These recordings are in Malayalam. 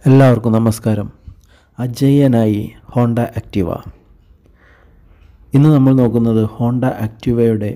എല്ലാവർക്കും നമസ്കാരം അജയ്യനായി ഹോണ്ട ആക്റ്റീവ ഇന്ന് നമ്മൾ നോക്കുന്നത് ഹോണ്ട ആക്റ്റീവയുടെ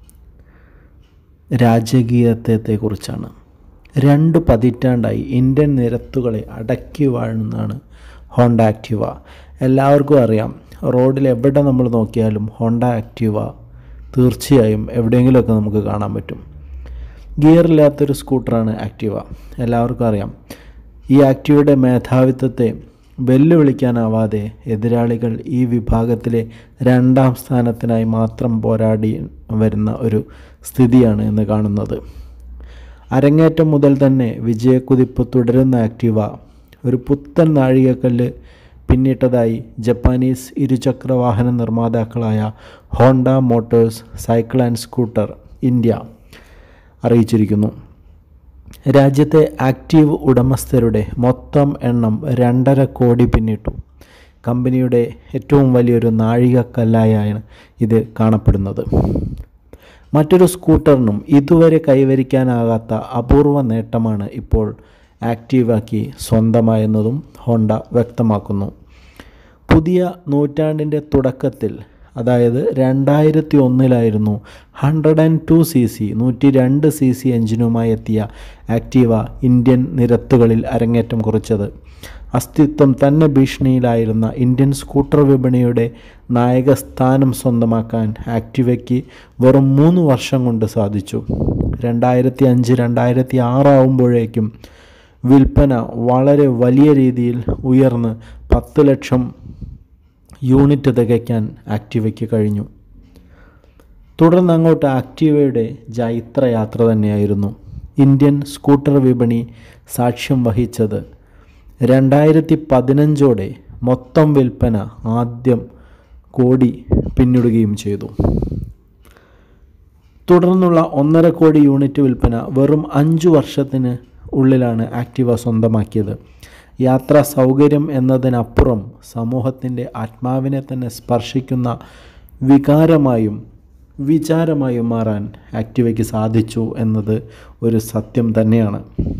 രാജകീയത്വത്തെക്കുറിച്ചാണ് രണ്ട് പതിറ്റാണ്ടായി ഇന്ത്യൻ നിരത്തുകളെ അടക്കി വാഴുന്നതാണ് ഹോണ്ട ആക്റ്റീവ എല്ലാവർക്കും അറിയാം റോഡിൽ എവിടെ നമ്മൾ നോക്കിയാലും ഹോണ്ട ആക്റ്റീവ തീർച്ചയായും എവിടെയെങ്കിലുമൊക്കെ നമുക്ക് കാണാൻ പറ്റും ഗിയറില്ലാത്തൊരു സ്കൂട്ടറാണ് ആക്റ്റീവ എല്ലാവർക്കും അറിയാം ഈ ആക്റ്റീവയുടെ മേധാവിത്വത്തെ വെല്ലുവിളിക്കാനാവാതെ എതിരാളികൾ ഈ വിഭാഗത്തിലെ രണ്ടാം സ്ഥാനത്തിനായി മാത്രം പോരാടി വരുന്ന ഒരു സ്ഥിതിയാണ് ഇന്ന് കാണുന്നത് അരങ്ങേറ്റം മുതൽ തന്നെ വിജയക്കുതിപ്പ് തുടരുന്ന ആക്റ്റീവ ഒരു പുത്തൻ നാഴികക്കല്ല് പിന്നിട്ടതായി ജപ്പാനീസ് ഇരുചക്ര വാഹന നിർമ്മാതാക്കളായ Honda motors cycle and scooter India അറിയിച്ചിരിക്കുന്നു രാജ്യത്തെ ആക്റ്റീവ് ഉടമസ്ഥരുടെ മൊത്തം എണ്ണം രണ്ടര കോടി പിന്നിട്ടു കമ്പനിയുടെ ഏറ്റവും വലിയൊരു നാഴികക്കല്ലായാണ് ഇത് കാണപ്പെടുന്നത് മറ്റൊരു സ്കൂട്ടറിനും ഇതുവരെ കൈവരിക്കാനാകാത്ത അപൂർവ നേട്ടമാണ് ഇപ്പോൾ ആക്റ്റീവാക്കി സ്വന്തമായെന്നതും ഹോണ്ട വ്യക്തമാക്കുന്നു പുതിയ നൂറ്റാണ്ടിൻ്റെ തുടക്കത്തിൽ അതായത് രണ്ടായിരത്തി ഒന്നിലായിരുന്നു hundred and two C C നൂറ്റി രണ്ട് സി സി എഞ്ചിനുമായി എത്തിയ ആക്റ്റീവ ഇന്ത്യൻ നിരത്തുകളിൽ അരങ്ങേറ്റം കുറിച്ചത് അസ്തിത്വം തന്നെ ഭീഷണിയിലായിരുന്ന ഇന്ത്യൻ സ്കൂട്ടർ വിപണിയുടെ നായകസ്ഥാനം സ്വന്തമാക്കാൻ ആക്ടിവയ്ക്ക് വെറും മൂന്ന് വർഷം കൊണ്ട് സാധിച്ചു രണ്ടായിരത്തി അഞ്ച് രണ്ടായിരത്തി ആറാവുമ്പോഴേക്കും വിൽപ്പന വളരെ വലിയ രീതിയിൽ ഉയർന്ന് പത്ത് ലക്ഷം യൂണിറ്റ് തികയ്ക്കാൻ ആക്ടിവയ്ക്ക് കഴിഞ്ഞു തുടർന്ന് അങ്ങോട്ട് ആക്റ്റീവയുടെ ജൈത്രയാത്ര തന്നെയായിരുന്നു ഇന്ത്യൻ സ്കൂട്ടർ വിപണി സാക്ഷ്യം വഹിച്ചത് രണ്ടായിരത്തി പതിനഞ്ചോടെ മൊത്തം വിൽപ്പന ആദ്യം കോടി പിന്നിടുകയും ചെയ്തു തുടർന്നുള്ള ഒന്നര കോടി യൂണിറ്റ് വിൽപ്പന വെറും അഞ്ചു വർഷത്തിന് ഉള്ളിലാണ് ആക്റ്റീവ സ്വന്തമാക്കിയത് യാത്രാ സൗകര്യം എന്നതിനപ്പുറം സമൂഹത്തിൻ്റെ ആത്മാവിനെ തന്നെ സ്പർശിക്കുന്ന വികാരമായും വിചാരമായും മാറാൻ ആക്റ്റീവയ്ക്ക് സാധിച്ചു എന്നത് ഒരു സത്യം തന്നെയാണ്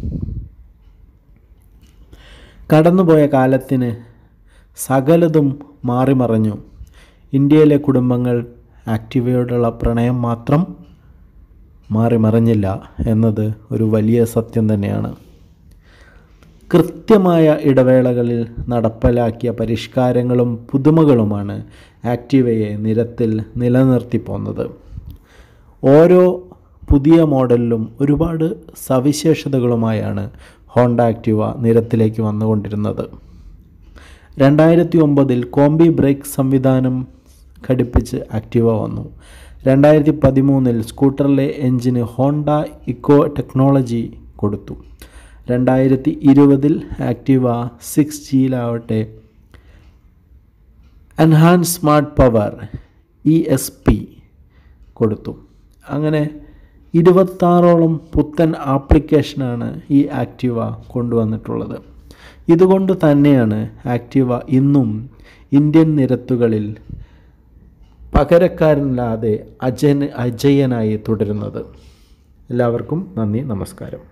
കടന്നുപോയ കാലത്തിന് സകലതും മാറിമറഞ്ഞു ഇന്ത്യയിലെ കുടുംബങ്ങൾ ആക്റ്റീവയോടുള്ള പ്രണയം മാത്രം മാറിമറിഞ്ഞില്ല എന്നത് ഒരു വലിയ സത്യം തന്നെയാണ് കൃത്യമായ ഇടവേളകളിൽ നടപ്പിലാക്കിയ പരിഷ്കാരങ്ങളും പുതുമകളുമാണ് ആക്റ്റീവയെ നിരത്തിൽ നിലനിർത്തി പോന്നത് ഓരോ പുതിയ മോഡലിലും ഒരുപാട് സവിശേഷതകളുമായാണ് ഹോണ്ട ആക്റ്റീവ നിരത്തിലേക്ക് വന്നുകൊണ്ടിരുന്നത് രണ്ടായിരത്തി ഒമ്പതിൽ കോംബി ബ്രേക്ക് സംവിധാനം ഘടിപ്പിച്ച് ആക്റ്റീവ വന്നു രണ്ടായിരത്തി പതിമൂന്നിൽ സ്കൂട്ടറിലെ എഞ്ചിന് ഹോണ്ട ഇക്കോ ടെക്നോളജി കൊടുത്തു രണ്ടായിരത്തി ഇരുപതിൽ ആക്റ്റീവ സിക്സ് ജിയിലാവട്ടെ enhanced smart power E S P കൊടുത്തു അങ്ങനെ ഇരുപത്താറോളം പുത്തൻ ആപ്ലിക്കേഷനാണ് ഈ ആക്റ്റീവ കൊണ്ടുവന്നിട്ടുള്ളത് ഇതുകൊണ്ട് തന്നെയാണ് ആക്റ്റീവ ഇന്നും ഇന്ത്യൻ നിരത്തുകളിൽ പകരക്കാരനില്ലാതെ അജയൻ അജയ്യനായി തുടരുന്നത് എല്ലാവർക്കും നന്ദി നമസ്കാരം